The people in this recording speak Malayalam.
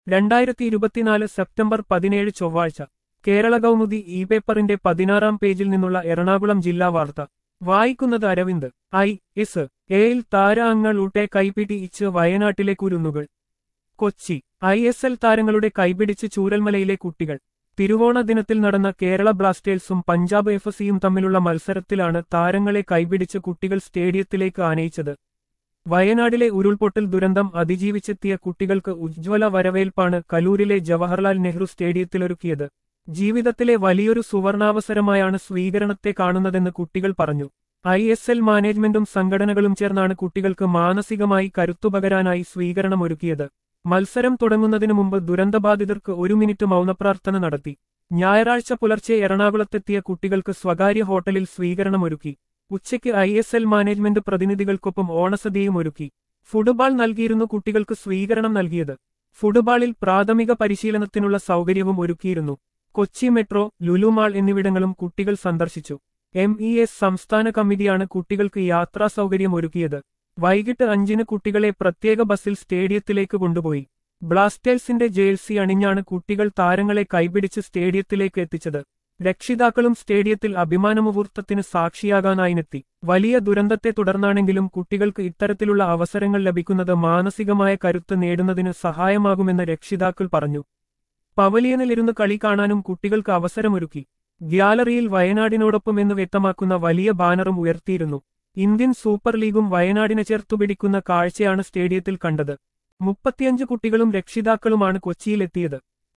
രണ്ടായിരത്തി ഇരുപത്തിനാല് സെപ്റ്റംബർ പതിനേഴ് ചൊവ്വാഴ്ച കേരള കൗമുദി ഇ പേപ്പറിന്റെ പതിനാറാം പേജിൽ നിന്നുള്ള എറണാകുളം ജില്ലാ വാർത്ത വായിക്കുന്നത് അരവിന്ദ് ഐ എസ് എയിൽ താരാങ്ങൾ ഊട്ടെ കൈപിടി ഇച്ച് വയനാട്ടിലെ കുരുന്നുകൾ കൊച്ചി ഐ എസ് എൽ താരങ്ങളുടെ കൈപിടിച്ച് ചൂരൽമലയിലെ കുട്ടികൾ തിരുവോണ ദിനത്തിൽ നടന്ന കേരള ബ്ലാസ്റ്റേഴ്സും പഞ്ചാബ് എഫ് സിയും തമ്മിലുള്ള മത്സരത്തിലാണ് താരങ്ങളെ കൈപിടിച്ച് കുട്ടികൾ സ്റ്റേഡിയത്തിലേക്ക് ആനയിച്ചത് വയനാടിലെ ഉരുൾപൊട്ടൽ ദുരന്തം അതിജീവിച്ചെത്തിയ കുട്ടികൾക്ക് ഉജ്ജ്വല വരവേൽപ്പാണ് കലൂരിലെ ജവഹർലാൽ നെഹ്റു സ്റ്റേഡിയത്തിലൊരുക്കിയത് ജീവിതത്തിലെ വലിയൊരു സുവർണാവസരമായാണ് സ്വീകരണത്തെ കാണുന്നതെന്ന് കുട്ടികൾ പറഞ്ഞു ഐ എസ് എൽ മാനേജ്മെന്റും സംഘടനകളും ചേർന്നാണ് കുട്ടികൾക്ക് മാനസികമായി കരുത്തുപകരാനായി സ്വീകരണമൊരുക്കിയത് മത്സരം തുടങ്ങുന്നതിനു മുമ്പ് ദുരന്തബാധിതർക്ക് ഒരു മിനിറ്റ് മൗനപ്രാർത്ഥന നടത്തി ഞായറാഴ്ച പുലർച്ചെ എറണാകുളത്തെത്തിയ കുട്ടികൾക്ക് സ്വകാര്യ ഹോട്ടലിൽ സ്വീകരണമൊരുക്കി ഉച്ചയ്ക്ക് ഐ എസ് എൽ മാനേജ്മെന്റ് പ്രതിനിധികൾക്കൊപ്പം ഓണസദ്യയും ഒരുക്കി ഫുട്ബോൾ നൽകിയിരുന്നു കുട്ടികൾക്ക് സ്വീകരണം നൽകിയത് ഫുട്ബോളിൽ പ്രാഥമിക പരിശീലനത്തിനുള്ള സൗകര്യവും ഒരുക്കിയിരുന്നു കൊച്ചി മെട്രോ ലുലുമാൾ എന്നിവിടങ്ങളും കുട്ടികൾ സന്ദർശിച്ചു എം ഇ എസ് സംസ്ഥാന കമ്മിറ്റിയാണ് കുട്ടികൾക്ക് യാത്രാ സൗകര്യം ഒരുക്കിയത് വൈകിട്ട് അഞ്ചിന് കുട്ടികളെ പ്രത്യേക ബസ്സിൽ സ്റ്റേഡിയത്തിലേക്ക് കൊണ്ടുപോയി ബ്ലാസ്റ്റേഴ്സിന്റെ ജേഴ്സി അണിഞ്ഞാണ് കുട്ടികൾ താരങ്ങളെ കൈപിടിച്ച് സ്റ്റേഡിയത്തിലേക്ക് എത്തിച്ചത് രക്ഷിതാക്കളും സ്റ്റേഡിയത്തിൽ അഭിമാനമുഹൂർത്തത്തിന് സാക്ഷിയാകാനായിനെത്തി വലിയ ദുരന്തത്തെ തുടർന്നാണെങ്കിലും കുട്ടികൾക്ക് ഇത്തരത്തിലുള്ള അവസരങ്ങൾ ലഭിക്കുന്നത് മാനസികമായ കരുത്ത് നേടുന്നതിന് സഹായമാകുമെന്ന് രക്ഷിതാക്കൾ പറഞ്ഞു പവലിയനിലിരുന്ന് കളി കാണാനും കുട്ടികൾക്ക് അവസരമൊരുക്കി ഗ്യാലറിയിൽ വയനാടിനോടൊപ്പം എന്ന് വ്യക്തമാക്കുന്ന വലിയ ബാനറും ഉയർത്തിയിരുന്നു ഇന്ത്യൻ സൂപ്പർ ലീഗും വയനാടിനെ ചേർത്തുപിടിക്കുന്ന കാഴ്ചയാണ് സ്റ്റേഡിയത്തിൽ കണ്ടത് മുപ്പത്തിയഞ്ച് കുട്ടികളും രക്ഷിതാക്കളുമാണ് കൊച്ചിയിലെത്തിയത്